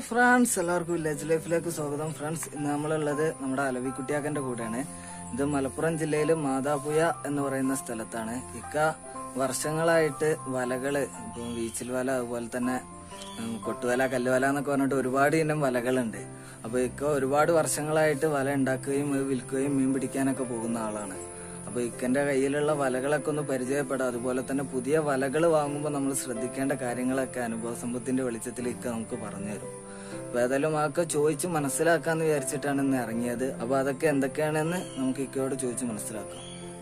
Friends എല്ലാവർക്കും village ലൈഫിലേക്ക് സ്വാഗതം ഫ്രണ്ട്സ് ഇന്ന് നമ്മളുള്ളത് നമ്മുടെ അലവിക്കുട്ടിയാക്കന്റെ കൂടെയാണ് ഇത് മലപ്പുറം ജില്ലയിലെ മാതാപുയ എന്ന് പറയുന്ന സ്ഥലത്താണ് ഇക്ക വർഷങ്ങളായിട്ട് വലകള് ഇപ്പം വീച്ചിൽ വല അതുപോലെ തന്നെ ഉം, കൊട്ടുവല കല്ലുവല എന്നൊക്കെ പറഞ്ഞിട്ട് ഒരുപാട് ഇനം വലകളുണ്ട് അപ്പൊ ഇക്ക ഒരുപാട് വർഷങ്ങളായിട്ട് വല ഉണ്ടാക്കുകയും അത് വിൽക്കുകയും മീൻ പിടിക്കാനൊക്കെ പോകുന്ന ആളാണ് അപ്പൊ ഇക്കന്റെ കയ്യിലുള്ള വലകളൊക്കെ ഒന്ന് പരിചയപ്പെടാം അതുപോലെ തന്നെ പുതിയ വലകൾ വാങ്ങുമ്പോൾ നമ്മൾ ശ്രദ്ധിക്കേണ്ട കാര്യങ്ങളൊക്കെ അനുഭവ സമ്പത്തിന്റെ വെളിച്ചത്തിൽ ഇക്ക നമുക്ക് പറഞ്ഞു തരും അപ്പൊ ഏതായാലും അതൊക്കെ ചോദിച്ച് മനസ്സിലാക്കാന്ന് വിചാരിച്ചിട്ടാണ് ഇന്ന് ഇറങ്ങിയത് അപ്പൊ അതൊക്കെ എന്തൊക്കെയാണെന്ന് നമുക്ക് ഇക്കയോട് ചോദിച്ച് മനസ്സിലാക്കാം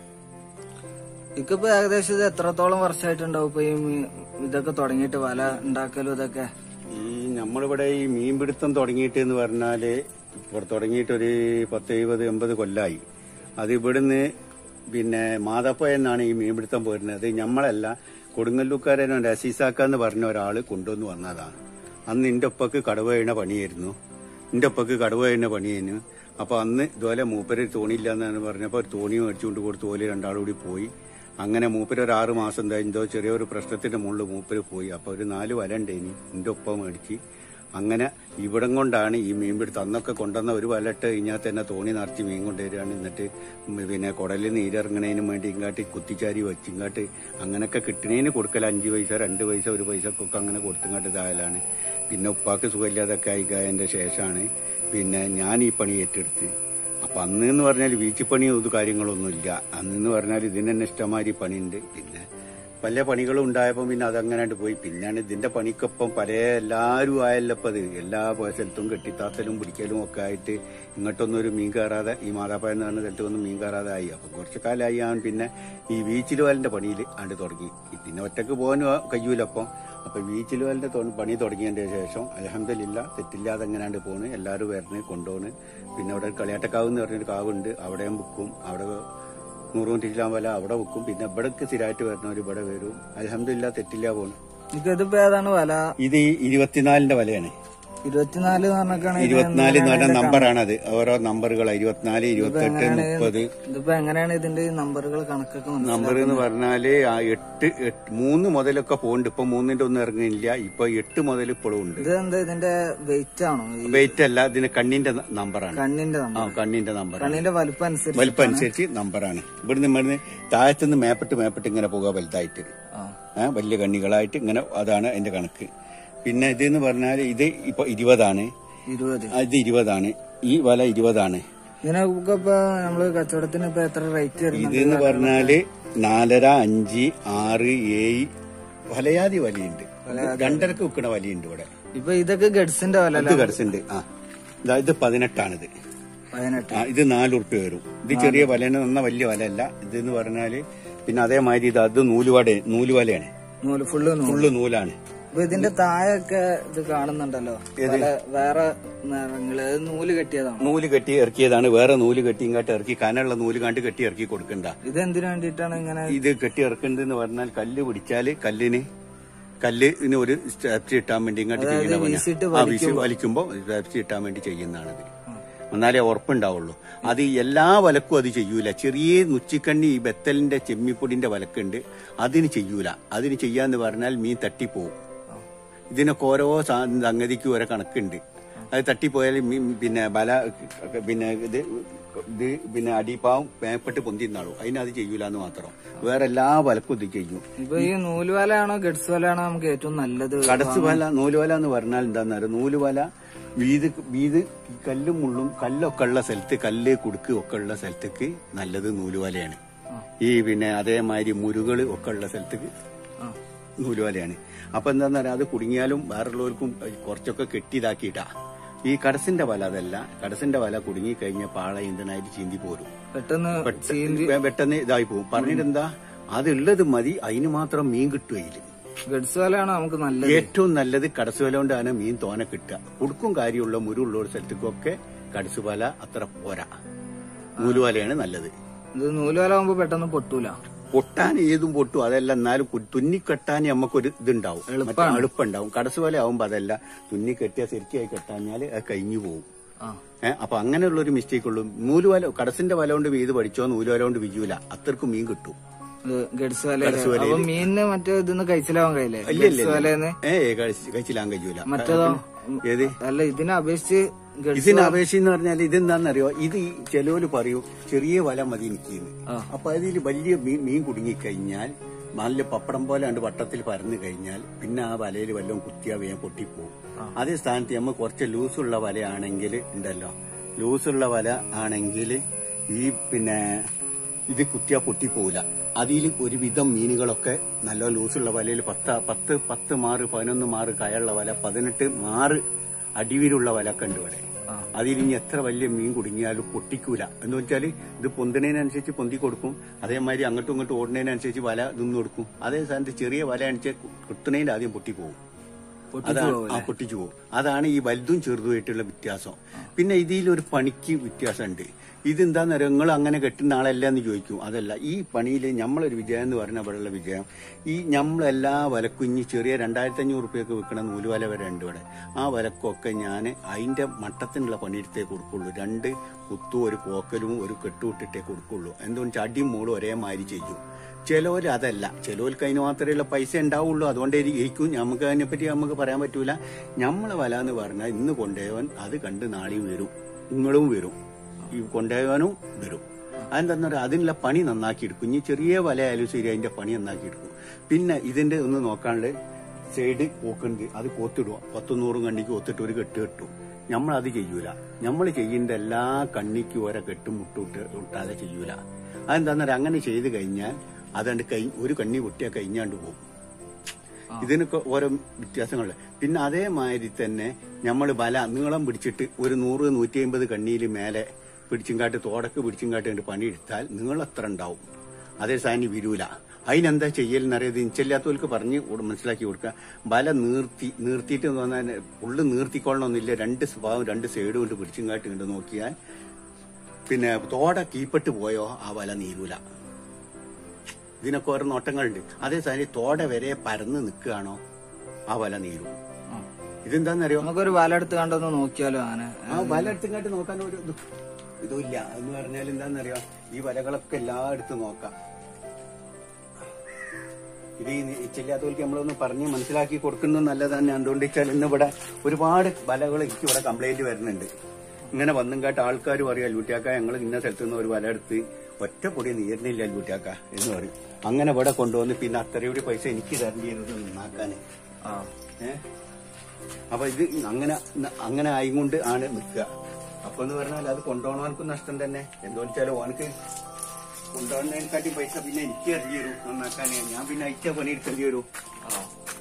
ഇക്കിപ്പോ ഏകദേശം ഇത് എത്രത്തോളം വർഷമായിട്ടുണ്ടാവും ഇപ്പൊ ഈ മീ- ഇതൊക്കെ തുടങ്ങിയിട്ട് വല ഉണ്ടാക്കലും ഇതൊക്കെ ഈ നമ്മളിവിടെ ഈ മീൻപിടുത്തം തുടങ്ങിയിട്ട് എന്ന് പറഞ്ഞാല് ഇപ്പോൾ തുടങ്ങിയിട്ട് ഒരു പത്ത് എഴുപത് എൺപത് കൊല്ലായി അത് ഇവിടുന്ന് പിന്നെ മാതപ്പ എന്നാണ് ഈ മീൻപിടുത്തം പോരുന്നത് നമ്മളല്ല കൊടുങ്ങല്ലൂക്കാരനോ രസീസാക്ക എന്ന് പറഞ്ഞ ഒരാൾ കൊണ്ടുവന്ന് വന്നതാണ് അന്ന് എന്റെ ഒപ്പക്ക് കടവ് കഴിയുന്ന പണിയായിരുന്നു എന്റെ ഒപ്പക്ക് കടവ് കഴിയുന്ന പണിയായിരുന്നു അപ്പൊ അന്ന് ഇതുപോലെ മൂപ്പര് തോണിയില്ല എന്നാണ് പറഞ്ഞപ്പോ ഒരു തോണി മേടിച്ചുകൊണ്ട് കൊടുത്ത് ഓല് രണ്ടാളും കൂടി പോയി അങ്ങനെ മൂപ്പര് ഒരു ആറ് മാസം എന്താ എന്തോ ചെറിയൊരു പ്രശ്നത്തിന്റെ മുകളിൽ മൂപ്പര് പോയി അപ്പൊ ഒരു നാല് വല ഉണ്ടേനി എന്റെ ഒപ്പം മേടിച്ച് അങ്ങനെ ഇവിടം കൊണ്ടാണ് ഈ മീൻപിടുത്തം അന്നൊക്കെ കൊണ്ടുവന്ന ഒരു വല ഇട്ട് കഴിഞ്ഞാൽ തന്നെ തോണി നിറച്ച് മീൻ കൊണ്ടുവരികയാണ് എന്നിട്ട് പിന്നെ കുടലിൽ നീരിറങ്ങണതിന് വേണ്ടി ഇങ്ങാട്ട് കുത്തിച്ചാരി വെച്ച് ഇങ്ങാട്ട് അങ്ങനെയൊക്കെ കിട്ടണേന് കൊടുക്കല അഞ്ച് പൈസ രണ്ട് പൈസ ഒരു പൈസക്കൊക്കെ അങ്ങനെ കൊടുത്തിങ്ങാട്ട് ഇതായാലാണ് പിന്നെ ഉപ്പാക്ക് സുഖമില്ലാതൊക്കെ ആയിക്കായതിന്റെ ശേഷമാണ് പിന്നെ ഞാൻ ഈ പണി ഏറ്റെടുത്ത് അപ്പൊ അന്ന് എന്ന് പറഞ്ഞാൽ വീഴ്ചപ്പണിയും ഇത് കാര്യങ്ങളൊന്നുമില്ല അന്ന് എന്ന് പറഞ്ഞാൽ ഇതിന് തന്നെ ഇഷ്ടമാതിരി പണിയുണ്ട് പിന്നെ പല പണികളും ഉണ്ടായപ്പോൾ പിന്നെ അതങ്ങനായിട്ട് പോയി പിന്നെയാണ് ഇതിന്റെ പണിക്കൊപ്പം പല എല്ലാവരും ആയല്ലപ്പോ അത് എല്ലാ സ്ഥലത്തും കെട്ടിത്താത്തലും പിടിക്കലും ഒക്കെ ആയിട്ട് ഇങ്ങോട്ടൊന്നും ഒരു മീൻ കയറാതെ ഈ മാതാപ്പ എന്ന് പറഞ്ഞ സ്ഥലത്തൊന്നും മീൻ കയറാതെ ആയി അപ്പൊ കുറച്ചു കാലമായി ഞാൻ പിന്നെ ഈ വീച്ചിൽ വാലിന്റെ പണിയിൽ ആണ്ട് തുടങ്ങി പിന്നെ ഒറ്റക്ക് പോകാൻ കഴിയൂലപ്പം അപ്പൊ വീച്ചിൽ വാലിന്റെ തൊ- പണി തുടങ്ങിയതിന്റെ ശേഷം അലഹമില്ല തെറ്റില്ലാതെ എങ്ങനെയാണ്ട് പോണ് എല്ലാവരും വരണ് കൊണ്ടുപോണ് പിന്നെ അവിടെ കളിയാട്ടക്കാവ് എന്ന് പറഞ്ഞൊരു കാവുണ്ട് അവിടെയും വിൽക്കും അവിടെ നൂറും തിരിച്ചാൻ പോലെ അവിടെ വെക്കും പിന്നെ ഇവിടേക്ക് സ്ഥിരമായിട്ട് വരുന്നവർ ഇവിടെ വരും അലഹമില്ല തെറ്റില്ല പോണ് ഇക്ക ഇതിപ്പോ ഏതാണ് വല ഇത് ഈ ഇരുപത്തിനാലിന്റെ വലയാണ് ഇരുപത്തിനാല് എന്ന് പറഞ്ഞൊക്കെയാണ് ഇത് ഇരുപത്തിനാല് എന്ന് പറഞ്ഞ എന്തിനാണ് നമ്പറാണത് ഓരോ നമ്പറുകൾ ഇരുപത്തിനാല് ഇരുപത്തെട്ട് മുപ്പത് ഇതിപ്പോ എങ്ങനെയാണ് ഇതിന്റെ ഈ നമ്പറുകൾ കണക്കൊക്കെ മനസ്സിലാക്കുന്നത്? നമ്പർ എന്ന് പറഞ്ഞാല് ആ എട്ട് എട്ട് മൂന്ന് മുതലൊക്കെ പോകുന്നുണ്ട് ഇപ്പൊ മൂന്നിന്റെ ഒന്നും ഇറങ്ങുന്നില്ല ഇപ്പൊ എട്ട് മുതൽ ഇപ്പോഴും ഉണ്ട് ഇത് എന്താ ഇതിന്റെ വെയിറ്റ് ആണോ ഈ വെയിറ്റ് അല്ല ഇതിന് കണ്ണിന്റെ ന- നമ്പറാണ് കണ്ണിന്റെ ആ നമ്പർ കണ്ണിന്റെ നമ്പറാണ് കണ്ണിന്റെ വലുപ്പം അനുസരിച്ച് വലിപ്പം അനുസരിച്ച് നമ്പറാണ് ഇവിടുന്ന് ഇവിടുന്ന് താഴത്തുനിന്ന് മേപ്പിട്ട് മേപ്പിട്ട് ഇങ്ങനെ പോകുക വലുതായിട്ട് ആ. ഏഹ് വലിയ കണ്ണികളായിട്ട് ഇങ്ങനെ അതാണ് എന്റെ കണക്ക് പിന്നെ ഇതെന്ന് പറഞ്ഞാൽ ഇത് ഇപ്പൊ ഇരുപതാണ് ഇരുപത് ആ, ഇത് ഇരുപതാണ് ഈ വല ഇരുപതാണ് ഇതിനൊക്കെ ഇപ്പൊ നമ്മള് കച്ചവടത്തിന് ഇപ്പൊ എത്ര റേറ്റ് വരുന്നുണ്ട് ഇതെന്ന് പറഞ്ഞാല് നാലര അഞ്ച് ആറ് ഏഴ് വലയാതി വലിയുണ്ട് രണ്ടരക്ക് വെക്കണ വലിയുണ്ട് ഇവിടെ ഇപ്പൊ ഇതൊക്കെ ഗഡ്സിന്റെ വില ഇത് കടസുണ്ട് ആ ഇതാ ഇത് പതിനെട്ടാണിത് പതിനെട്ട് ആ ഇത് നാല് ഉറുപ്പ്യ വരും ഇത് ചെറിയ വലന് നന്ന വലിയ വലയല്ല ഇതെന്ന് പറഞ്ഞാല് പിന്നെ അതേമാതിരി ഇത് അത് നൂലുവട നൂലുവലയാണ് നൂല് ഫുള്ള് നൂല് ഫുള്ള് നൂലാണ് ഇപ്പൊ ഇതിന്റെ താഴെയൊക്കെ ഇത് കാണുന്നുണ്ടല്ലോ പല വേറെ നിറങ്ങള് അത് നൂല് കെട്ടിയതാണ് നൂല് കെട്ടി ഇറക്കിയതാണ് വേറെ നൂല് കെട്ടി ഇങ്ങോട്ട് ഇറക്കി കനുള്ള നൂല് കണ്ട് കെട്ടി ഇറക്കി കൊടുക്കണ്ട ഇത് എന്തിനു വേണ്ടിയിട്ടാണ് ഇങ്ങനെ ഇത് കെട്ടി ഇറക്കേണ്ടതെന്ന് പറഞ്ഞാൽ കല്ല് പിടിച്ചാല് കല്ലിന് കല്ലിന് ഒരു സ്റ്റാപ്സ് ഇട്ടാൻ വേണ്ടി ഇങ്ങോട്ട് ചെയ്യുന്ന പണിയാ. വീശിയിട്ട് ആ വീശി വലിക്കുമ്പോ സ്റ്റാപ്സ് ഇട്ടാൻ വേണ്ടി ചെയ്യുന്നതാണിത് എന്നാലേ ഉറപ്പുണ്ടാവുള്ളൂ അത് എല്ലാ വലക്കും അത് ചെയ്യൂല ചെറിയ നുച്ചിക്കണ്ണി ഈ ബത്തലിന്റെ ചെമ്മിപ്പൊടിന്റെ വലക്കുണ്ട് അതിന് ചെയ്യൂല അതിന് ചെയ്യാന്ന് പറഞ്ഞാൽ മീൻ തട്ടിപ്പോവും ഇതിനൊക്കെ ഓരോ സാ- സംഗതിക്കും ഓരോ കണക്കുണ്ട് അത് തട്ടിപ്പോയാൽ മീൻ പിന്നെ ബല പിന്നെ ഇത് ഇത് പിന്നെ അടിപ്പാവും പേപ്പെട്ട് പൊന്തിന്നാളും അതിനത് ചെയ്യൂല എന്ന് മാത്രം വേറെ എല്ലാ വലക്കും ഇത് ചെയ്യും ഇപ്പൊ ഈ നൂല് വലയാണോ ഗഡ്സ് വലയാണോ നമുക്ക് ഏറ്റവും നല്ലത് കടച്ചു വല നൂലുവല എന്ന് പറഞ്ഞാൽ എന്താണെന്നറിയോ നൂലുവല വീത് വീത് ഈ കല്ലും മുള്ളും കല്ലൊക്കെ ഉള്ള സ്ഥലത്ത് കല്ല് കുടുക്ക് ഒക്കെ ഉള്ള സ്ഥലത്തേക്ക് നല്ലത് നൂലുവലയാണ് ഈ പിന്നെ അതേമാതിരി മുരുകള് ഒക്കെ ഉള്ള സ്ഥലത്തേക്ക് ആ. നൂലുവലയാണ് അപ്പൊ എന്താന്ന് പറയാ അത് കുടുങ്ങിയാലും വേറുള്ളവർക്കും കുറച്ചൊക്കെ കെട്ടിയതാക്കിയിട്ടാ ഈ കടസിന്റെ വല അതല്ല കടസിന്റെ വല കുടുങ്ങി കഴിഞ്ഞ പാള ഇന്ത്യനായിട്ട് ചീന്തി പോരും പെട്ടെന്ന് പെട്ടെന്ന് പെട്ടെന്ന് ഇതായി പോകും പറഞ്ഞിട്ടെന്താ അതുള്ളത് മതി അതിന് മാത്രം മീൻ കിട്ടുകയില്ല ഗഡ്സ് വലയാണോ നമുക്ക് നല്ലത് ഏറ്റവും നല്ലത് കടസുവല കൊണ്ടാണ് മീൻ തോനെ കിട്ടുക കുടുക്കും കാര്യമുള്ള മുരുള്ള ഒരു സ്ഥലത്തേക്കൊക്കെ കടസുവല അത്ര പോരാ നൂലുവലയാണ് നല്ലത് ഇത് നൂല് വല ആകുമ്പോ പെട്ടെന്ന് പൊട്ടൂല പൊട്ടാൻ ഏതും പൊട്ടും അതല്ല എന്നാലും കു- തുന്നിക്കെട്ടാൻ നമുക്കൊരു ഇതുണ്ടാവും മറ്റേ എളുപ്പമുണ്ടാവും കടസുവല ആവുമ്പോ അതല്ല തുന്നിക്കെട്ടിയ ശരിക്കായി കെട്ടാഞ്ഞാല് അത് കഴിഞ്ഞു പോകും ആ ഏഹ് അപ്പൊ അങ്ങനെയുള്ള ഒരു മിസ്റ്റേക്ക് ഉള്ളൂ നൂലുവല കടസിന്റെ വല കൊണ്ട് വീത് പഠിച്ചോ നൂലുവല കൊണ്ട് വിജൂല അത്രക്കും മീൻ കിട്ടും ഇത് ഗഡ്സ് വല അപ്പൊ മീനിന് മറ്റേ ഇതൊന്ന് കഴിച്ചിലാവാൻ കഴിയില്ലേ ഇല്ല, ഇല്ല, ഗഡ്സ് വലേന്ന് ഏ കഴിച്ചിലാൻ കഴിയൂല മറ്റേതോ ഏത് അല്ല ഇതിനെ അപേക്ഷിച്ച് ഗൾഫ് ഇതിന് അപേക്ഷ എന്ന് പറഞ്ഞാൽ ഇതെന്താണെന്നറിയോ ഇത് ഈ ചെലോല് പറയൂ ചെറിയ വല മതി എനിക്കിന്ന് ആ. അപ്പൊ അതിൽ വലിയ മീൻ മീൻ കുടുങ്ങിക്കഴിഞ്ഞാൽ നല്ല പപ്പടം പോലെ കണ്ട് വട്ടത്തിൽ പരന്നു കഴിഞ്ഞാൽ പിന്നെ ആ വലയിൽ വല്ലതും കുത്തിയാ വേഗം പൊട്ടിപ്പോവും അതേ സ്ഥാനത്ത് നമ്മൾ കുറച്ച് ലൂസുള്ള വലയാണെങ്കിൽ ഉണ്ടല്ലോ ലൂസുള്ള വല ആണെങ്കിൽ ഈ പിന്നെ ഇത് കുത്തിയാ പൊട്ടിപ്പോവില്ല അതിൽ ഒരുവിധം മീനുകളൊക്കെ നല്ല ലൂസുള്ള വലയിൽ പത്ത് പത്ത് പത്ത് മാറ് പതിനൊന്ന് മാറ് കയുള്ള വല പതിനെട്ട് മാറ് അടിവിലുള്ള വലൊക്കെ ഉണ്ട് ഇവിടെ അതിൽ ഇനി എത്ര വലിയ മീൻ കുടുങ്ങിയാലും പൊട്ടിക്കൂല എന്ന് വെച്ചാല് ഇത് പൊന്തുന്നതിനനുസരിച്ച് പൊന്തി കൊടുക്കും അതേമാതിരി അങ്ങോട്ടും ഇങ്ങോട്ടും ഓടുന്നതിനനുസരിച്ച് വല നിന്ന് കൊടുക്കും അതേ സ്ഥാനത്ത് ചെറിയ വല അനുസരിച്ച് കുത്തുന്നതിന് ആദ്യം പൊട്ടിപ്പോകും അതാണ് ആ പൊട്ടിച്ചു പോകും അതാണ് ഈ വലുതും ചെറുതുമായിട്ടുള്ള വ്യത്യാസം പിന്നെ ഇതിൽ ഒരു പണിക്ക് വ്യത്യാസമുണ്ട് ഇതെന്താന്ന് നിങ്ങൾ അങ്ങനെ കെട്ടുന്ന ആളല്ല എന്ന് ചോദിക്കും അതല്ല ഈ പണിയിൽ നമ്മളൊരു വിജയം എന്ന് പറഞ്ഞ ഇവിടെയുള്ള വിജയം ഈ നമ്മളെല്ലാ വലക്കുഞ്ഞി ചെറിയ രണ്ടായിരത്തി അഞ്ഞൂറ് റുപ്യക്ക് വിൽക്കണ നൂലുവല വരെ ഉണ്ട് ഇവിടെ ആ വലക്കൊക്കെ ഞാൻ അതിന്റെ മട്ടത്തിനുള്ള പണിയെടുത്തേ കൊടുക്കുള്ളൂ രണ്ട് കുത്തും ഒരു പോക്കലും ഒരു കെട്ടുവിട്ടിട്ടേ കൊടുക്കുള്ളൂ എന്തുകൊണ്ട് ചടിയും മോളും ഒരേമാതിരി ചെയ്യും ചിലവര് അതല്ല ചിലവർക്ക് അതിന് മാത്രമേ പൈസ ഉണ്ടാവുള്ളൂ അതുകൊണ്ട് ഇരിക്കും നമുക്ക് അതിനെപ്പറ്റി നമുക്ക് പറയാൻ പറ്റൂല നമ്മളെ വല എന്ന് പറഞ്ഞാൽ ഇന്ന് കൊണ്ടുപോയവൻ അത് കണ്ട് നാളെയും വരും നിങ്ങളും വരും ഈ കൊണ്ടുപോയവനും വരും അതെന്താ പറയുക അതിനുള്ള പണി നന്നാക്കി എടുക്കും ഇനി ചെറിയ വല ആയാലും ശരി അതിന്റെ പണി നന്നാക്കി എടുക്കും പിന്നെ ഇതിന്റെ ഒന്ന് നോക്കാണ്ട് സൈഡ് പോക്കുണ്ട് അത് കോത്തിടുക പത്തുനൂറും കണ്ണിക്ക് ഒത്തിട്ട് ഒരു കെട്ട് കെട്ടും നമ്മൾ അത് ചെയ്യൂല നമ്മൾ ചെയ്യുന്ന എല്ലാ കണ്ണിക്കും ഓരോ കെട്ടും മുട്ടിട്ട് ഇട്ടാതെ ചെയ്യൂല അതെന്താന്ന് പറയുക അങ്ങനെ ചെയ്ത് കഴിഞ്ഞാൽ അതുകൊണ്ട് കൈ ഒരു കണ്ണി പൊട്ടിയാൽ കഴിഞ്ഞാണ്ട് പോകും ഇതിനൊക്കെ ഓരോ വ്യത്യാസങ്ങളുണ്ട് പിന്നെ അതേമാതിരി തന്നെ നമ്മൾ വല നീളം പിടിച്ചിട്ട് ഒരു നൂറ് നൂറ്റി അമ്പത് കണ്ണിയിൽ മേലെ പിടിച്ചുങ്കാട്ട് തോടക്ക് പിടിച്ചുങ്കാട്ട് കണ്ട് പണിയെടുത്താൽ നീളം എത്ര ഉണ്ടാവും അതേ സാധനം വിരൂല അതിനെന്താ ചെയ്യലെന്നറിയത് ഇഞ്ചല്ലാത്തവർക്ക് പറഞ്ഞ് കൊടു- മനസ്സിലാക്കി കൊടുക്കുക വല നീർത്തി നീർത്തിയിട്ട് എന്ന് പറഞ്ഞാൽ ഉള്ളു നീർത്തിക്കൊള്ളണമെന്നില്ല രണ്ട് സ്വഭാവം രണ്ട് സൈഡും കൊണ്ട് പിടിച്ചുങ്കാട്ട് കണ്ട് നോക്കിയാൽ പിന്നെ തോട കീപ്പെട്ട് പോയോ ആ വല നീരൂല ഇതിനൊക്കെ ഓരോ നോട്ടങ്ങളുണ്ട് അതേ സമയം തോട വരെ പരന്ന് നിൽക്കുകയാണോ ആ വല നീരും ഇതെന്താന്നറിയോ നമുക്കൊരു വല എടുത്ത് കണ്ടൊന്ന് നോക്കിയാലോ അങ്ങനെ ആ വല എടുത്തുങ്ങാട്ട് നോക്കാൻ ഒരു ഇത് ഇതുമില്ല എന്ന് പറഞ്ഞാൽ എന്താന്നറിയോ ഈ വലകളൊക്കെ എല്ലായിടത്തും നോക്കാം ഇത് ഈ ഇച്ചില്ലാത്തവർക്ക് നമ്മളൊന്ന് പറഞ്ഞ് മനസ്സിലാക്കി കൊടുക്കുന്നത് നല്ലതാണ് എന്തുകൊണ്ട് വെച്ചാൽ ഇന്ന് ഇവിടെ ഒരുപാട് വലകൾ എനിക്ക് ഇവിടെ കംപ്ലൈന്റ് വരുന്നുണ്ട് ഇങ്ങനെ വന്നും കാട്ട് ആൾക്കാർ പറയും അല്ലൂട്ടിയാക്ക ഞങ്ങൾ ഇന്ന സ്ഥലത്ത് നിന്ന് ഒരു വല എടുത്ത് ഒറ്റ പൊടി നീരുന്നില്ല അല്ലൂട്ടിയാക്ക എന്ന് പറയും അങ്ങനെ ഇവിടെ കൊണ്ടുവന്ന് പിന്നെ അത്രയൂടി പൈസ എനിക്ക് തരേണ്ടി വരുന്നത് നന്നാക്കാന് ആ ഏ? അപ്പൊ ഇത് അങ്ങനെ അങ്ങനെ ആയിക്കൊണ്ട് ആണ് നിൽക്കുക അപ്പൊ എന്ന് പറഞ്ഞാൽ അത് കൊണ്ടുപോകണവനക്കും നഷ്ടം തന്നെ എന്തോ വെച്ചാൽ ഓനക്ക് കൊണ്ടുപോകുന്നതിനെക്കാട്ടി പൈസ പിന്നെ എനിക്ക് അറിഞ്ഞു തരും നന്നാക്കാനേ ഞാൻ പിന്നെ അയച്ച പണി എടുക്കേണ്ടി വരും ആ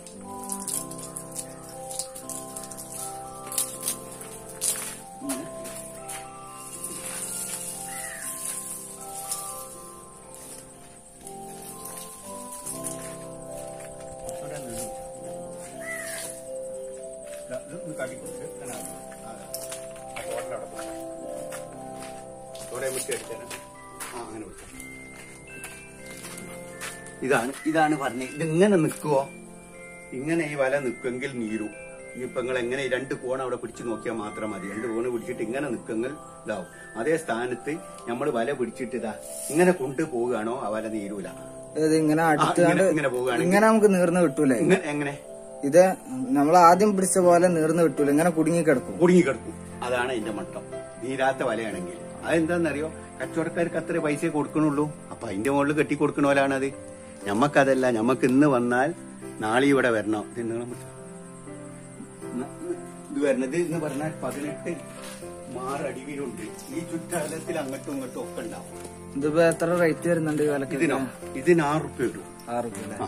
ഇതാണ് ഇതാണ് പറഞ്ഞത് ഇതിങ്ങനെ നിൽക്കുവോ ഇങ്ങനെ ഈ വല നിൽക്കുമെങ്കിൽ നീരും ഇനിയിപ്പൊ നിങ്ങൾ എങ്ങനെ ഈ രണ്ട് കോൺ അവിടെ പിടിച്ചു നോക്കിയാൽ മാത്രം മതി രണ്ട് കോണ് പിടിച്ചിട്ട് ഇങ്ങനെ നിൽക്കുമെങ്കിൽ ഇതാവും അതേ സ്ഥാനത്ത് നമ്മൾ വല പിടിച്ചിട്ട് ഇതാ ഇങ്ങനെ കൊണ്ടുപോവുകയാണോ ആ വല നീരൂല ഇത് ഇങ്ങനെ ആ, അടുത്ത് ഇങ്ങനെ കണ്ട് ഇങ്ങനെ പോവുകയാണെങ്കിൽ ഇങ്ങനെ നമുക്ക് നീർന്ന് കിട്ടൂലേ ഇങ്ങനെ എങ്ങനെ ഇത് നമ്മൾ ആദ്യം പിടിച്ച പോലെ നീർന്ന് കിട്ടൂല ഇങ്ങനെ കുടുങ്ങി കിടക്കും കുടുങ്ങിക്കിടക്കും അതാണ് അതിന്റെ മട്ടം നീരാത്ത വലയാണെങ്കിൽ അതെന്താണെന്നറിയോ കച്ചവടക്കാർക്ക് അത്ര പൈസ കൊടുക്കണുള്ളൂ അപ്പൊ അതിന്റെ മുകളിൽ കെട്ടി കൊടുക്കണ പോലാണത് ഞമ്മക്കതല്ല ഞമ്മക്ക് ഇന്ന് വന്നാൽ നാളെ ഇവിടെ വരണം ഇത് നീളം വെച്ച്. ന- ഇത് വരണത് എന്ന് പറഞ്ഞാൽ പതിനെട്ട് മാറടിവിലുണ്ട് ഈ ചുറ്റകലത്തിൽ അങ്ങോട്ടും ഇങ്ങോട്ടും ഒക്കെ ഉണ്ടാവും ഇതിപ്പോ എത്ര റേറ്റ് വരുന്നുണ്ട് ഈ വിലക്ക് ഇതിനോ ഇതിന് ആറ് റുപ്യ വരും ആറ് രൂപ അല്ലേ? ആ.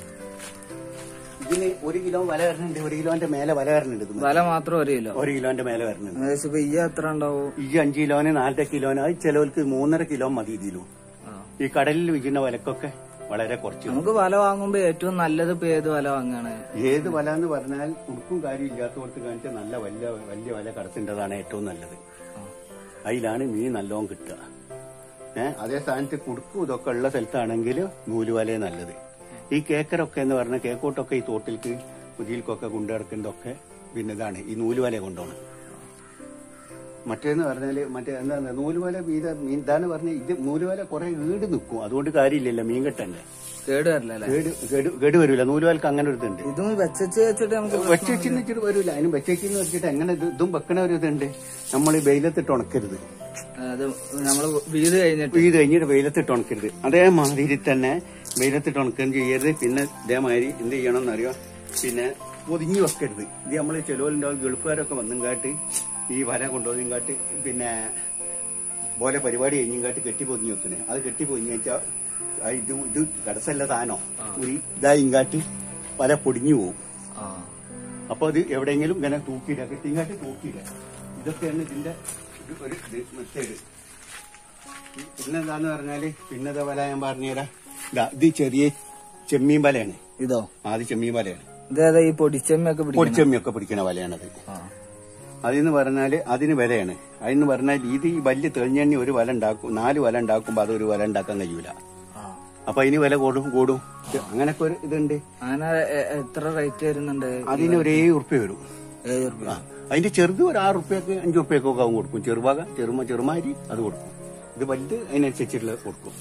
ഇതിന് ഒരു കിലോ വല വരണുണ്ട് ഒരു കിലോന്റെ മേലെ വല വരണുണ്ട് ഇത് വില മാത്രം ഒരു കിലോ ഒരു കിലോന്റെ മേലെ വരണുണ്ട് ഏകദേശം ഇപ്പൊ ഈ എത്ര ഉണ്ടാവും ഈ അഞ്ച് കിലോന് നാലര കിലോന് അത് ചിലവർക്ക് മൂന്നര കിലോ മതി ഇതിലും ആ. ഈ കടലിൽ വിൽക്കുന്ന വിലക്കൊക്കെ വളരെ കുറച്ച് നമുക്ക് വല വാങ്ങുമ്പോ ഏറ്റവും നല്ലത് ഇപ്പൊ ഏത് വല വാങ്ങാണ് ഏത് വല എന്ന് പറഞ്ഞാൽ ഉടുക്കും കാര്യം ഇല്ലാത്തവർക്ക് കാണിച്ച നല്ല വലിയ വലിയ വല കടത്തിൻ്റെതാണ് ഏറ്റവും നല്ലത് അതിലാണ് മീൻ നല്ലോണം കിട്ടുക ഏഹ് അതേ സ്ഥാനത്ത് കുടുക്കും ഇതൊക്കെ ഉള്ള സ്ഥലത്താണെങ്കിൽ നൂലുവലേ നല്ലത് ഈ കേക്കറൊക്കെ എന്ന് പറഞ്ഞാൽ കേക്കോട്ടൊക്കെ ഈ തോട്ടിലേക്ക് പുതിയിൽക്കൊക്കെ കൊണ്ടുനടക്കുന്നതൊക്കെ പിന്നെ ഇതാണ് ഈ നൂലുവല കൊണ്ടുപോകണം മറ്റേന്ന് പറഞ്ഞാല് മറ്റേ എന്താ നൂലുവല വീത മീൻ ഇതാന്ന് പറഞ്ഞ ഇത് നൂലുവല കുറെ ഈട് നിൽക്കും അതുകൊണ്ട് കാര്യമില്ലല്ലോ മീൻ കെട്ടല്ലേ കേട് വരില്ലല്ലേ കേട് കേട് കേട് വരില്ല നൂലുവലക്ക് അങ്ങനെ ഒരു ഇതുണ്ട് ഇതും വെച്ചു വെച്ചിട്ട് നമുക്ക് വെച്ചേച്ചിന്ന് വെച്ചിട്ട് വരില്ല അതിന് വെച്ചേച്ചിന്ന് വെച്ചിട്ട് എങ്ങനെ ഇത് ഇതും വെക്കണ ഒരു ഇതുണ്ട് നമ്മൾ ഈ വെയിലത്തിട്ട് ഉണക്കരുത് അത് നമ്മള് വീട് കഴിഞ്ഞിട്ട് ഇത് കഴിഞ്ഞിട്ട് വെയിലത്തിട്ട് ഉണക്കരുത് അതേമാതിരി തന്നെ വെയിലത്തിട്ട് ഉണക്കുകയും ചെയ്യരുത് പിന്നെ ഇതേമാതിരി എന്ത് ചെയ്യണമെന്ന് അറിയോ പിന്നെ പൊതിഞ്ഞു വെക്കരുത് ഇത് നമ്മൾ ചെലവുണ്ടാവും ഗൾഫുകാരൊക്കെ വന്നും കാട്ടി ഈ വര കൊണ്ടുവന്നും കാട്ടി പിന്നെ പോലെ പരിപാടി കഴിഞ്ഞും കാട്ടി കെട്ടി പൊതിഞ്ഞു വെക്കണേ അത് കെട്ടി പൊതിഞ്ഞു വെച്ചാൽ ഇത് ഇത് കടസല്ല സാധനോ ഒരു ഇതായി കാട്ടി പല പൊടിഞ്ഞു പോകും ആ അപ്പൊ അത് എവിടെയെങ്കിലും ഇങ്ങനെ തൂക്കിയിടുക കെട്ടിങ്ങാട്ടി തൂക്കിയിടുക ഇതൊക്കെയാണ് ഇതിന്റെ ഒരു ഒരു ഇത് മെത്തേഡ് പിന്നെന്താന്ന് പറഞ്ഞാല് പിന്നത്തെ വല ഞാൻ പറഞ്ഞുതരാം ഇതാ ഇത് ചെറിയ ചെമ്മീൻ വലയാണ് ഇതോ ആദ്യ ചെമ്മീൻ വലയാണ് ഇതേതാ ഈ പൊടിച്ചമ്മയൊക്കെ പിടിക്കും പൊടിച്ചെമ്മിയൊക്കെ പിടിക്കുന്ന വലയാണത് ആ അതെന്ന് പറഞ്ഞാല് അതിന് വിലയാണ് അതെന്ന് പറഞ്ഞാൽ ഇത് ഈ വലിയ തെളിഞ്ഞെണ്ണി ഒരു വല ഉണ്ടാക്കും നാല് വല ഉണ്ടാക്കുമ്പോ അതൊരു വല ഉണ്ടാക്കാൻ കഴിയൂല ആ അപ്പൊ അതിന് വില കൂടും കൂടും അങ്ങനൊക്കെ ഒരു ഇതുണ്ട് അങ്ങനെ എ- എത്ര റേറ്റ് വരുന്നുണ്ട് അതിന് ഒരേ ഉറുപ്പ്യ വരും ഏഴ് റുപ്യ ആ. അതിന്റെ ചെറുത് ഒരു ആറ് റുപ്യക്ക് അഞ്ചു റുപ്യക്കൊക്കെ അവൻ കൊടുക്കും ചെറുഭാഗ ചെറുമ ചെറുമാരി അത് കൊടുക്കും ഇത് വലുത് അതിനനുസരിച്ചുള്ള കൊടുക്കും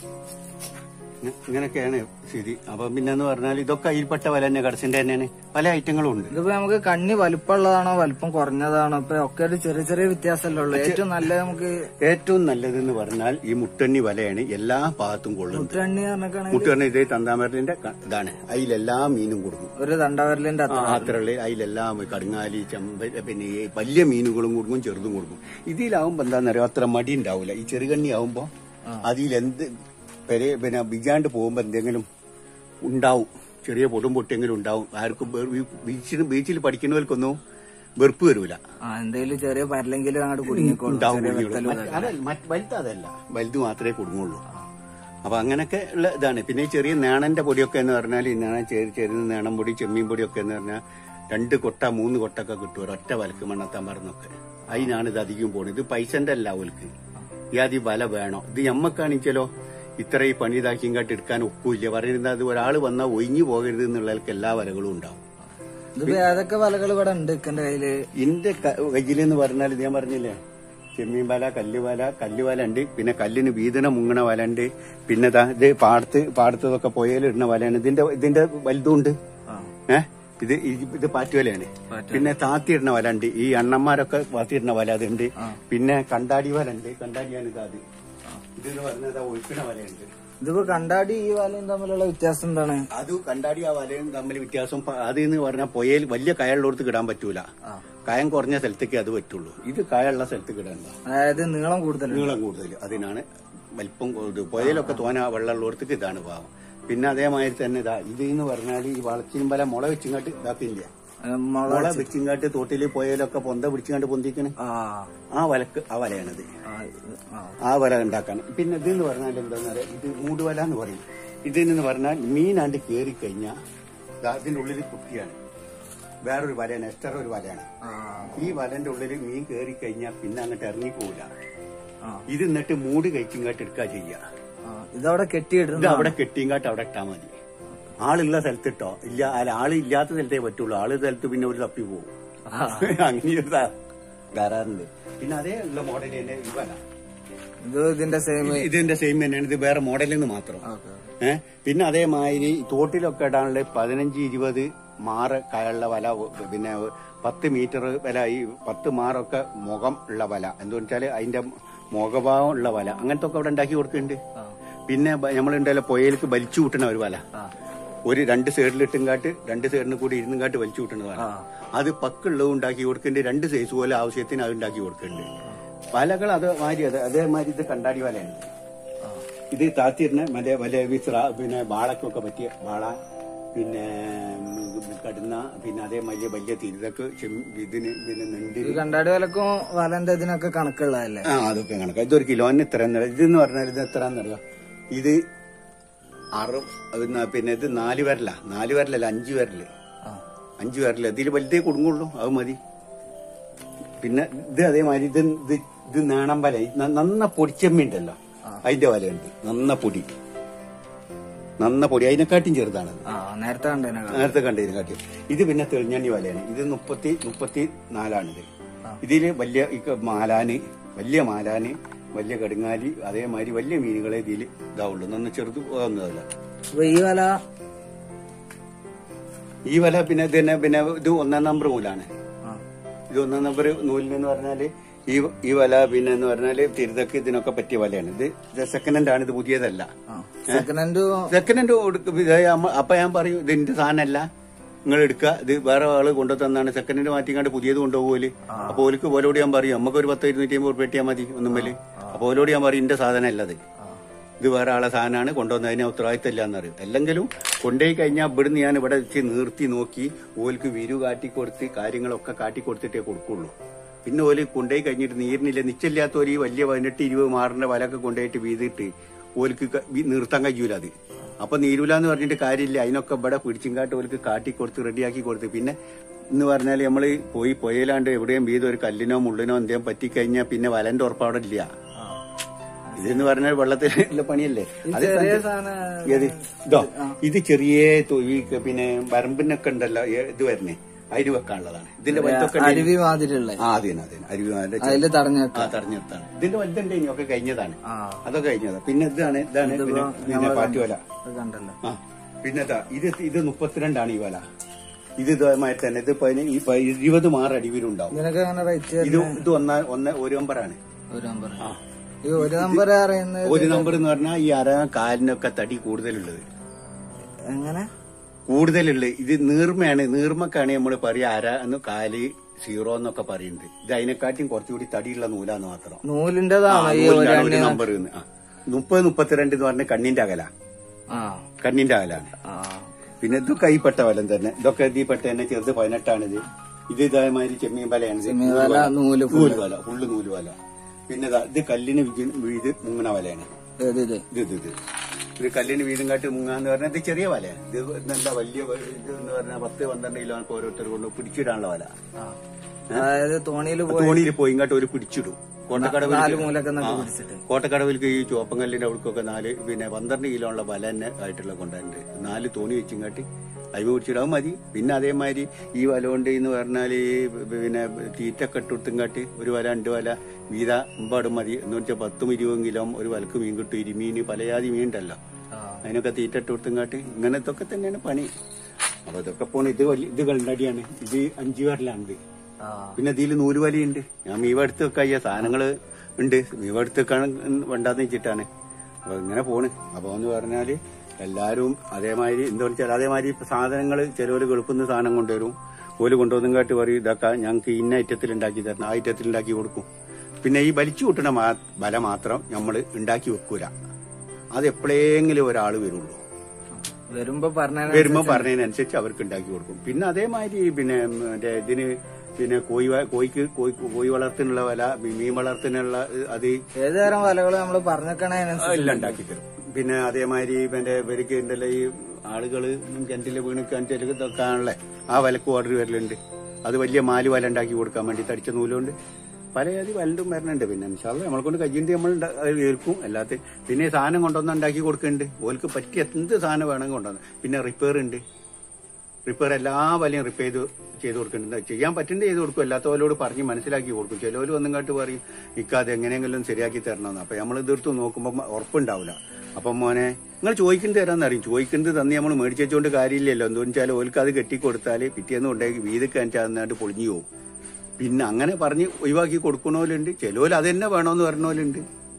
ഇങ്ങ- ഇങ്ങനെയൊക്കെയാണ് സ്ഥിതി അപ്പൊ പിന്നെന്ന് പറഞ്ഞാൽ ഇതൊക്കെ അതിൽപ്പെട്ട വില തന്നെ കടസിന്റെ തന്നെയാണ് പല ഐറ്റങ്ങളും ഉണ്ട് ഇതിപ്പോ നമുക്ക് കണ്ണി വലുപ്പമുള്ളതാണോ വലുപ്പം കുറഞ്ഞതാണോ ഇപ്പൊ ഒക്കെ ഒരു ചെറിയ ചെറിയ വ്യത്യാസമല്ലേ ഉള്ളൂ ഏറ്റവും നല്ലത് നമുക്ക് ഏറ്റവും നല്ലതെന്ന് പറഞ്ഞാൽ ഈ മുട്ടണ്ണി വലയാണ് എല്ലാ ഭാഗത്തും കൊള്ളുന്നത് മുട്ടണ്ണി പറഞ്ഞാണെങ്കിൽ മുട്ടണ്ണി ഇതേ തന്താമരത്തിന്റെ ക- ഇതാണ് അതിലെല്ലാ മീനും കൊടുക്കും ഒരു ദണ്ടവരലിന്റെ ആ, അത്ര അത്രയുള്ള അതിലെല്ലാം കടുങ്ങാലി ചമ്പ പിന്നെ ഈ വലിയ മീനുകളും കൊടുക്കും ചെറുതും കൊടുക്കും ഇതിലാവുമ്പോ എന്താണെന്നറിയോ അത്ര മടി ഉണ്ടാവില്ല ഈ ചെറുകണ്ണി ആവുമ്പോ അതിലെന്ത് പെരെ പിന്നെ വിജാണ്ട് പോകുമ്പോ എന്തെങ്കിലും ഉണ്ടാവും ചെറിയ പൊടും പൊട്ടെങ്കിലും ഉണ്ടാവും ആർക്കും ബെ- ഈ ബീച്ചിൽ ബീച്ചിൽ പഠിക്കുന്നവർക്കൊന്നും വെറുപ്പ് വരൂല ആ എന്തെങ്കിലും ചെറിയ പരലെങ്കിലും അങ്ങോട്ട് കുടുങ്ങിക്കോളും ഉണ്ടാവും ചെറിയ കുഞ്ഞുങ്ങൾ. വെത്തലും മറ്റ് അതല്ല മറ്റ് വലുത് അതല്ല വലുത് മാത്രമേ കുടുങ്ങുള്ളൂ അപ്പൊ അങ്ങനെയൊക്കെ ഉള്ള ഇതാണ് പിന്നെ ഈ ചെറിയ നേണന്റെ പൊടിയൊക്കെ എന്ന് പറഞ്ഞാൽ ഈ നേണ ചെറിയ ചെറിയ നേണം പൊടി ചെമ്മീൻ പൊടിയൊക്കെ എന്ന് പറഞ്ഞാൽ രണ്ട് കൊട്ട മൂന്ന് കൊട്ടൊക്കെ കിട്ടും ഒരൊറ്റ വലക്ക് മണ്ണത്താൻ പറഞ്ഞൊക്കെ അതിനാണ് ഇത് അധികം പോകുന്നത് ഇത് പൈസന്റെ അല്ല അവൾക്ക് ഈ ആദ്യം വല വേണോ ഇത് ഞമ്മക്കാണിച്ചല്ലോ ഇത്ര ഈ പണി ഇതാക്കിയും കാട്ടി എടുക്കാൻ ഒക്കില്ല പറയുന്നത് അത് ഒരാൾ വന്നാൽ ഒഴിഞ്ഞു പോകരുത് എന്നുള്ളവർക്ക് എല്ലാ വലകളും ഉണ്ടാവും ഇതിപ്പോ ഏതൊക്കെ വലകൾ ഇവിടെ ഉണ്ട് ഇക്കന്റെ കയ്യില് എന്റെ കയ്യിലെന്ന് പറഞ്ഞാൽ ഇത് ഞാൻ പറഞ്ഞില്ലേ ചെമ്മീൻ വല കല്ലുവല കല്ലുവല ഉണ്ട് പിന്നെ കല്ലിന് വീതന മുങ്ങണ വല ഉണ്ട് പിന്നെ ദാ ഇത് പാടത്ത് പാടത്തതൊക്കെ പുയലിടുന്ന വലയാണ് ഇതിന്റെ ഇതിന്റെ വലുതുണ്ട് ആ ഏ ഇത് ഇത് ഇത് പാറ്റുവലയാണ് പിന്നെ താത്തിയിടുന്ന വല ഉണ്ട് ഈ അണ്ണന്മാരൊക്കെ പാത്തിയിടുന്ന വല അതുണ്ട് പിന്നെ കണ്ടാടി വല ഉണ്ട് കണ്ടാടിയാണ് ഇത് അത് ഇതെന്ന് പറഞ്ഞത് ഒഴുക്കണ വലയുണ്ട് ഇതിപ്പോ കണ്ടാടി ഈ വലയും തമ്മിലുള്ള വ്യത്യാസം എന്താണ് അത് കണ്ടാടി ആ വലയും തമ്മിൽ വ്യത്യാസം പ- അത് എന്ന് പറഞ്ഞാൽ പുയൽ വലിയ കയമുള്ളടത്ത് കിടാൻ പറ്റൂല ആ. കയം കുറഞ്ഞ സ്ഥലത്തേക്ക് അത് പറ്റുള്ളൂ ഇത് കയമുള്ള സ്ഥലത്ത് കിടണ്ട അതായത് നീളം കൂടുതലുണ്ട് നീളം കൂടുതൽ അതിനാണ് വലിപ്പം ഇത് പുയലൊക്കെ തോന വെള്ളമുള്ളടത്തേക്ക് ഇതാണ് ഭാവം പിന്നെ അതേമാതിരി തന്നെ ഇതാ ഇത് എന്ന് പറഞ്ഞാൽ ഈ വളച്ചിമ്പല മുള വെച്ചിങ്ങാട്ട് ഇതാക്കില്ല ഏ, മുള മുള വെച്ചിങ്ങാട്ട് തോട്ടില് പുയലൊക്കെ പൊന്ത പിടിച്ചിങ്ങാട്ട് പൊന്തിക്കണ് ആ ആ വലക്ക് ആ വലയാണിത് ആ, ഇത്, ആ. ആ വല ഉണ്ടാക്കാൻ പിന്നെ ഇതെന്ന് പറഞ്ഞാൽ എന്താന്ന് പറയാ ഇത് മൂടുവല എന്ന് പറയും ഇതെന്ന് പറഞ്ഞാൽ മീനാണ്ട് കയറി കഴിഞ്ഞാൽ അതിന്റെ ഉള്ളിൽ കുട്ടിയാണ് വേറൊരു വലയാണ് എക്സ്ട്രാ ഒരു വലയാണ് ആ, ഈ വലന്റെ ഉള്ളിൽ മീൻ കയറി കഴിഞ്ഞാൽ പിന്നെ അങ്ങോട്ട് ഇറങ്ങി പോവില്ല ആ, ഇത് എന്നിട്ട് മൂട് കഴിച്ചിങ്ങാട്ട് എടുക്കുക ചെയ്യുക ആ. ഇതവിടെ ഇത് കെട്ടിയിടുന്ന അവിടെ കെട്ടിങ്ങാട്ട് അവിടെ ഇട്ടാ മതി ആളുള്ള സ്ഥലത്ത് ഇട്ടോ ഇല്ല അല്ല ആള് ഇല്ലാത്ത സ്ഥലത്തേ പറ്റുള്ളൂ ആള് സ്ഥലത്ത് പിന്നെ ഒരു തപ്പി പോകും അങ്ങനെ ഒരു ധാ- ധാരാറുണ്ട് പിന്നെ അതേ ഉള്ള മോഡൽ തന്നെ ഈ വല ഇത് ഇതിന്റെ സെയിം ഇത് ഇതിന്റെ സെയിം തന്നെയാണ് ഇത് വേറെ മോഡലിൽ നിന്ന് മാത്രം ഏഹ് പിന്നെ അതേമാതിരി തോട്ടിലൊക്കെ ഇടാനുള്ള പതിനഞ്ച് ഇരുപത് മാറ് കയുള്ള വല പിന്നെ പത്ത് മീറ്റർ വല ഈ പത്ത് മാറൊക്കെ മുഖം ഉള്ള വല എന്താ വെച്ചാല് അതിന്റെ മുഖഭാവം ഉള്ള വല അങ്ങനത്തെ ഒക്കെ അവിടെ ഉണ്ടാക്കി കൊടുക്കുന്നുണ്ട് പിന്നെ നമ്മളുണ്ടല്ലോ പുയലേക്ക് വലിച്ചു കൂട്ടണ ഒരു വല ഒരു രണ്ട് സൈഡിലിട്ടും കാട്ട് രണ്ട് സൈഡിന് കൂടി ഇരുന്നും കാട്ട് വലിച്ചു കൂട്ടണ വല അത് പക്കുള്ളത് ഉണ്ടാക്കി കൊടുക്കുന്നുണ്ട് രണ്ട് സൈസ് പോലെ ആവശ്യത്തിന് അത് ഉണ്ടാക്കി കൊടുക്കുന്നുണ്ട് വലകൾ അത് മാതിരി അത് അതേമാതിരി ഇത് കണ്ടാടി വലയാണ് ഇത് താത്തിരുന്ന മറ്റേ വലിയ വിസ്ര പിന്നെ വാളക്കൊക്കെ പറ്റിയ വാള പിന്നെ ഉം, കടുന്ന പിന്നെ അതേമാതിരി വലിയ തിരുതൊക്കെ ഇതിന് പിന്നെ നെണ്ടിന് ഈ കണ്ടാടി വലക്കും വലന്റെ ഇതിനൊക്കെ കണക്കുള്ളതല്ലേ ആ അതൊക്കെ കണക്കാം ഇതൊരു കിലോന് ഇത്ര ഇതെന്ന് പറഞ്ഞാൽ ഇത് എത്രന്നറിയോ ഇത് അറു പിന്നെ- പിന്നെ ഇത് നാല് വരല നാല് വരലല്ല അഞ്ച് വരല് ആ. അഞ്ച് വരല് ഇതിൽ വലുതേ കൊടുങ്ങുള്ളൂ അത് മതി പിന്നെ ഇത് അതേമാതിരി ഇത് ഇത് ഇത് നാണം വല ഇത് ന- നന്ന പൊടിച്ചമ്മി ഉണ്ടല്ലോ അതിന്റെ വലയുണ്ട് നന്ന പൊടി നന്ന പൊടി അതിനെക്കാട്ടും ചെറുതാണ് ആ നേരത്തെ കണ്ടതിനെ നേരത്തെ കണ്ടതിനെ കാട്ടി ഇത് പിന്നെ തെളിഞ്ഞണ്ണി വലയാണ് ഇത് മുപ്പത്തി മുപ്പത്തി നാലാണിത് ആ. ഇതില് വലിയ ഈ ക- മാലാന് വലിയ മാലാന് വലിയ കടുങ്ങാലി അതേമാതിരി വലിയ മീനുകളെ ഇതിൽ ഇതാവുള്ളൂ ഒന്ന് ചെറുത് ഒന്നുമല്ല അപ്പൊ ഈ വല ഈ വല പിന്നെ ഇത് തന്നെ പിന്നെ ഇത് ഒന്നാം നമ്പർ നൂലാണ് ആ ഇത് ഒന്നാം നമ്പർ നൂലിനെന്ന് പറഞ്ഞാല് ഈ ഈ വല പിന്നെ എന്ന് പറഞ്ഞാല് തിരുതക്ക് ഇതിനൊക്കെ പറ്റിയ വലയാണ് ഇത് ഇത് സെക്കൻഡ് ഹാൻഡ് ആണ് ഇത് പുതിയതല്ല ആ സെക്കൻഡ് ഹാൻഡ് സെക്കൻഡ് ഹാൻഡ് അപ്പൊ ഞാൻ പറയും ഇതിന്റെ സാധനമല്ല നിങ്ങൾ എടുക്കുക ഇത് വേറെ ആള് കൊണ്ടു തന്നാണ് സെക്കൻഡ് ഹാൻഡ് മാറ്റിക്കാണ്ട് പുതിയത് കൊണ്ടുപോകല് അപ്പൊ ഓലിക്ക് ഓലോട് ഞാൻ പറയും നമുക്ക് ഒരു പത്ത് ഇരുന്നൂറ്റി അമ്പത് ഉറുപ്പ് കിട്ടിയാൽ മതി ഒന്നുമേല് അപ്പൊ ഓലോട് ഞാൻ പറയും ഇന്റെ സാധനം അല്ല ഇത് ഇത് വേറെ ആളെ സാധനമാണ് കൊണ്ടുവന്നതിന് ഉത്തരവാദിത്തമില്ല എന്നറിയും അല്ലെങ്കിലും കൊണ്ടുപോയി കഴിഞ്ഞാൽ ഇവിടുന്ന് ഞാൻ ഇവിടെ വെച്ച് നിർത്തി നോക്കി ഓൽക്ക് വിരു കാട്ടിക്കൊടുത്ത് കാര്യങ്ങളൊക്കെ കാട്ടിക്കൊടുത്തിട്ടേ കൊടുക്കുള്ളൂ പിന്നെ ഓല് കൊണ്ടുപോയി കഴിഞ്ഞിട്ട് നീരിനില്ല നിശ്ചയില്ലാത്തവർ ഈ വലിയ പതിനെട്ട് ഇരുപത് മാറിന്റെ വലൊക്കെ കൊണ്ടുപോയിട്ട് വീതിട്ട് ഓൽക്ക് ക- വി- നിർത്താൻ കഴിയൂല അത് അപ്പൊ നീരൂല എന്ന് പറഞ്ഞിട്ട് കാര്യമില്ല അതിനൊക്കെ ഇവിടെ പിടിച്ചിങ്കാട്ട് ഓൽക്ക് കാട്ടിക്കൊടുത്ത് റെഡിയാക്കി കൊടുത്ത് പിന്നെ എന്ന് പറഞ്ഞാൽ നമ്മള് പോയി പുഴയിലാണ്ട് എവിടെയും വീതം ഒരു കല്ലിനോ മുള്ളിനോ എന്തെങ്കിലും പറ്റിക്കഴിഞ്ഞാൽ പിന്നെ വലന്റെ ഉറപ്പവിടെ ഇല്ല ഇതെന്ന് പറഞ്ഞാൽ വെള്ളത്തിലുള്ള പണിയല്ലേ അത് ചെറിയ കണ്ട് സാധനം ഏത് ഇതോ ഇത് ചെറിയ തൊ- ഈ പിന്നെ വരമ്പിനൊക്കെ ഉണ്ടല്ലോ ഏ- ഇത് വരണേ അരി വെക്കാനുള്ളതാണ് ഇതിന്റെ വലുതൊക്കെ ഉണ്ട്. അരുവി മാതിരിയുള്ള ആ അതെ അതെ അരുവി മാതിരി അതില് തടഞ്ഞു ആ തെരഞ്ഞെടുത്താണ് ഇതിന്റെ വലുതുണ്ട് ഇനിയൊക്കെ കഴിഞ്ഞതാണ് ആ അതൊക്കെ കഴിഞ്ഞതാ പിന്നെ ഇതാണ് ഇതാണ് പിന്നെ പിന്നെ പാറ്റുവല അത് കണ്ടല്ലോ ആ പിന്നെ ഇതാ ഇത് ഇത് മുപ്പത്തിരണ്ടാണ് ഈ വല ഇത് ഇതുമായി തന്നെ ഇത് പതിന- ഈ പ- ഇരുപത് മാറ് അടിവിലുണ്ടാവും ഇതിനൊക്കെ എങ്ങനെ റേറ്റ് ഇത് ഇത് ഒന്നാ ഒന്ന് ഒരു നമ്പറാണ് ഒരു നമ്പർ ആ ഈ ഒരു നമ്പർ അറിയുന്നത് ഒരു നമ്പർ എന്ന് പറഞ്ഞാൽ ഈ അര കാലിനൊക്കെ തടി കൂടുതലുള്ളത് എങ്ങനെ കൂടുതലുള്ളത് ഇത് നീർമയാണ് നീർമക്കാണ് നമ്മൾ പറയാ അര എന്ന് കാല് സീറോ എന്നൊക്കെ പറയുന്നത് ഇത് അതിനെക്കാട്ടിയും കുറച്ചുകൂടി തടിയുള്ള നൂലാന്ന് മാത്രം നൂലിന്റെതാണോ ഈ ഒരു നൂലിനാണ് ഒരു എണ്ണ നമ്പർ മുപ്പത് മുപ്പത്തിരണ്ട് എന്ന് പറഞ്ഞ കണ്ണിന്റെ അകല ആ കണ്ണിന്റെ അകലാണ് ആ പിന്നെ ഇത് കൈപ്പെട്ട വലം തന്നെ ഇതൊക്കെ ഇതിൽപ്പെട്ട തന്നെ ചെറുത് പതിനെട്ടാണിത് ഇത് ഇതേമാതിരി ചെമ്മീൻ വലയാണ് ഇത് ചെമ്മീൻ വല, നൂല് നൂല് വല ഫുള്ള് നൂല് വല പിന്നെ ദാ ഇത് കല്ലിന് വിജി- വീത് മുങ്ങണ വലയാണ് ഏത് ഇത് ഇത് ഇത് ഇത് ഇത് കല്ലിന് വീതം കാട്ടി മുങ്ങാന്ന് പറഞ്ഞാൽ ഇത് ചെറിയ വലയാണ് ഇത് നല്ല വലിയ വ- ഇത് എന്ന് പറഞ്ഞാൽ പത്ത് പന്ത്രണ്ട് കിലോ ആണ് ഓരോരുത്തർ കൊണ്ട് പിടിച്ചിടാനുള്ള വല ആ. അതായത് തോണിയിൽ പോയി തോണിയിൽ പോയി ഇങ്ങോട്ട് ഒരു പിടിച്ചിടും കോട്ടക്കടവിൽ നാല് മൂലൊക്കെ നട്ട് പിടിച്ചിട്ട് കോട്ടക്കടവിലേക്ക് ഈ ചുവപ്പങ്കല്ലിന്റെ അവിടേക്കൊക്കെ നാല് പിന്നെ പന്ത്രണ്ട് കിലോ ഉള്ള വല തന്നെ ആയിട്ടുള്ള കൊണ്ടുണ്ട് നാല് തോണി വെച്ചിങ്ങാട്ടി അയ്മ പിടിച്ചിടാൻ മതി പിന്നെ അതേമാതിരി ഈ വല കൊണ്ട് എന്ന് പറഞ്ഞാൽ ഈ പിന്നെ തീറ്റൊക്കെ ഇട്ടുകൊടുത്തുങ്ങാട്ടി ഒരു വല രണ്ട് വല വീത എമ്പാടും മതി എന്ന് വെച്ചാൽ പത്തും ഇരുപതും കിലോ ഒരു വലക്ക് മീൻ കിട്ടും ഇരുമീൻ പലജാതി മീൻ ഉണ്ടല്ലോ ആ. അതിനൊക്കെ തീറ്റ ഇട്ട് കൊടുത്തുങ്ങാട്ടി ഇങ്ങനത്തൊക്കെ തന്നെയാണ് പണി അപ്പൊ ഇതൊക്കെ പോണ ഇത് വലിയ ഇത് കണ്ടടിയാണ് ഇത് അഞ്ചു വരലാണിത് ആ പിന്നെ ഇതിൽ നൂലുവലിയുണ്ട് ഞാൻ മീവ എടുത്ത് വെക്കാ സാധനങ്ങള് ഉണ്ട് മീവ എടുത്ത് വെക്കാൻ വേണ്ടാന്ന് വെച്ചിട്ടാണ് അപ്പൊ ഇങ്ങനെ പോണ് അപ്പൊ എന്ന് പറഞ്ഞാല് എല്ലാരും അതേമാതിരി എന്താ വെച്ചാൽ അതേമാതിരി ഇപ്പൊ സാധനങ്ങള് ചിലവര് ഗൾഫിന്ന് സാധനം കൊണ്ടുവരും ഓല് കൊണ്ടുവന്നും കാട്ടി പറയും ഇതൊക്കെ ഞങ്ങൾക്ക് ഇന്ന ഐറ്റത്തിൽ ഉണ്ടാക്കി തരണം ആ ഐറ്റത്തിൽ ഉണ്ടാക്കി കൊടുക്കും പിന്നെ ഈ വലിച്ചു കൂട്ടണ മാ- വല മാത്രം നമ്മൾ ഉണ്ടാക്കി വെക്കൂല അത് എപ്പോഴെങ്കിലും ഒരാൾ വരുള്ളൂ വരുമ്പോ പറഞ്ഞ വരുമ്പോ പറഞ്ഞതിനനുസരിച്ച് അവർക്ക് ഉണ്ടാക്കി കൊടുക്കും പിന്നെ അതേമാതിരി പിന്നെ മറ്റേ ഇതിന് പിന്നെ കോഴി വ- കോഴിക്ക് കോഴി കോഴി വളർത്തിനുള്ള വില മീൻ വളർത്തിനുള്ള അത് ഏത് തരം വലകള് നമ്മള് പറഞ്ഞേക്കണതിനനുസരിച്ച് എല്ലാം ഉണ്ടാക്കി തരും പിന്നെ അതേമാതിരി പിന്നെ ഇവർക്ക് ഉണ്ടല്ലോ ഈ ആളുകള് കിണറ്റില് വീണ് കിണറ്റില് ഇതൊക്കെയാണല്ലേ ആ വിലക്ക് ഓർഡർ വരലുണ്ട് അത് വലിയ മാല് വല ഉണ്ടാക്കി കൊടുക്കാൻ വേണ്ടി തടിച്ച നൂലുകൊണ്ട് പല ജാതി വലണ്ടും വരുന്നുണ്ട് പിന്നെ ഇൻഷാല്ല നമ്മളെ കൊണ്ട് കഴിയുന്നത് നമ്മൾ ഉണ്ടാ- അത് ഏൽക്കും അല്ലാത്ത പിന്നെ ഈ സാധനം കൊണ്ടുവന്ന് ഉണ്ടാക്കി കൊടുക്കുന്നുണ്ട് ഓൽക്ക് പറ്റിയ എന്ത് സാധനം വേണമെങ്കിൽ കൊണ്ടുവന്ന് പിന്നെ റിപ്പയർ ഉണ്ട് റിപ്പയർ എല്ലാ വലയും റിപ്പയർ ചെയ്ത് ചെയ്ത് കൊടുക്കുന്നുണ്ട് ചെയ്യാൻ പറ്റുന്നത് ചെയ്ത് കൊടുക്കും അല്ലാത്തവരോട് പറഞ്ഞ് മനസ്സിലാക്കി കൊടുക്കും ചിലവർ വന്നിങ്ങോട്ട് പറയും ഇക്കാതെ എങ്ങനെയെങ്കിലും ശരിയാക്കി തരണമെന്ന് അപ്പൊ നമ്മൾ ഇതെടുത്ത് നോക്കുമ്പോൾ ഉറപ്പുണ്ടാവില്ല അപ്പം മോനെ നിങ്ങൾ ചോദിക്കുന്നത് തരാന്ന് അറിയും ചോദിക്കുന്നത് തന്നെ നമ്മൾ മേടിച്ചുകൊണ്ട് കാര്യമില്ലല്ലോ എന്താ വെച്ചാൽ ഓൽക്ക് അത് കെട്ടിക്കൊടുത്താൽ പിറ്റേന്ന് കൊണ്ടേക്ക് വീതൊക്കെ അഞ്ചാന്നാണ്ട് പൊളിഞ്ഞു പോകും പിന്നെ അങ്ങനെ പറഞ്ഞ് ഒഴിവാക്കി കൊടുക്കണോലുണ്ട് ചിലവർ അത് തന്നെ വേണമെന്ന് പറഞ്ഞോലുണ്ട്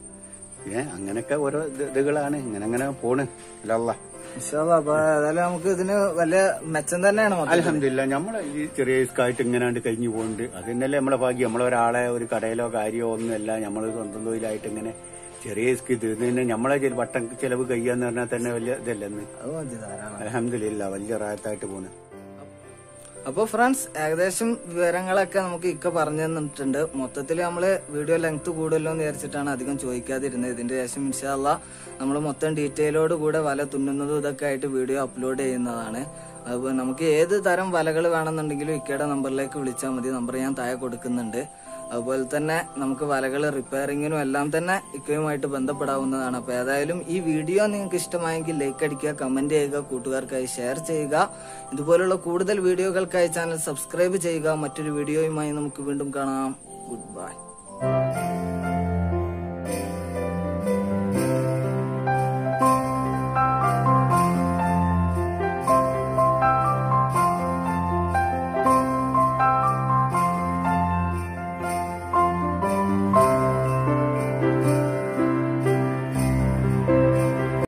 ഏ അങ്ങനൊക്കെ ഓരോ ഇത് ഇതുകളാണ് ഇങ്ങനെ അങ്ങനെ പോണ് അല്ല ഇൻഷാല്ലാ, അപ്പൊ ഏതായാലും നമുക്ക് ഇതിന് വലിയ മെച്ചം തന്നെയാണ് മൊത്തം അലഹമില്ല നമ്മളെ ഈ ചെറിയ റിസ്ക്കായിട്ട് ഇങ്ങനാണ്ട് കഴിഞ്ഞു പോകുന്നുണ്ട് അത് തന്നെയല്ലേ നമ്മളെ ഭാഗ്യം നമ്മളൊരാളെ ഒരു കടയിലോ കാര്യമോ ഒന്നുമല്ല നമ്മൾ സ്വന്തം തൊഴിലായിട്ട് ഇങ്ങനെ ചെറിയ റിസ്ക് ഇത് ഇത് തന്നെ നമ്മളെ ചെല- വട്ടം ചെലവ് കഴിയാന്ന് പറഞ്ഞാൽ തന്നെ വലിയ ഇതല്ലെന്ന് അത് മതി ധാരാളം അലഹമില്ല വലിയ റായത്തായിട്ട് പോണ് അപ്പൊ ഫ്രണ്ട്സ് ഏകദേശം വിവരങ്ങളൊക്കെ നമുക്ക് ഇക്ക പറഞ്ഞു തന്നിട്ടുണ്ട് മൊത്തത്തിൽ നമ്മള് വീഡിയോ ലെങ്ത് കൂടുതലോ എന്ന് വിചാരിച്ചിട്ടാണ് അധികം ചോദിക്കാതിരുന്നത് ഇതിന്റെ ശേഷം ഇൻഷാല്ല നമ്മൾ മൊത്തം ഡീറ്റെയിലോട് കൂടെ വല തുന്നുന്നതും ഇതൊക്കെ ആയിട്ട് വീഡിയോ അപ്ലോഡ് ചെയ്യുന്നതാണ് അതുപോലെ നമുക്ക് ഏത് തരം വലകൾ വേണമെന്നുണ്ടെങ്കിലും ഇക്കയുടെ നമ്പറിലേക്ക് വിളിച്ചാൽ മതി നമ്പർ ഞാൻ താഴെ കൊടുക്കുന്നുണ്ട് അതുപോലെ തന്നെ നമുക്ക് വലകൾ റിപ്പയറിങ്ങിനും എല്ലാം തന്നെ ഇക്കയുമായിട്ട് ബന്ധപ്പെടാവുന്നതാണ് അപ്പൊ ഏതായാലും ഈ വീഡിയോ നിങ്ങൾക്ക് ഇഷ്ടമായെങ്കിൽ ലൈക്ക് അടിക്കുക കമന്റ് ചെയ്യുക കൂട്ടുകാർക്കായി ഷെയർ ചെയ്യുക ഇതുപോലുള്ള കൂടുതൽ വീഡിയോകൾക്കായി ചാനൽ സബ്സ്ക്രൈബ് ചെയ്യുക മറ്റൊരു വീഡിയോയുമായി നമുക്ക് വീണ്ടും കാണാം ഗുഡ് ബൈ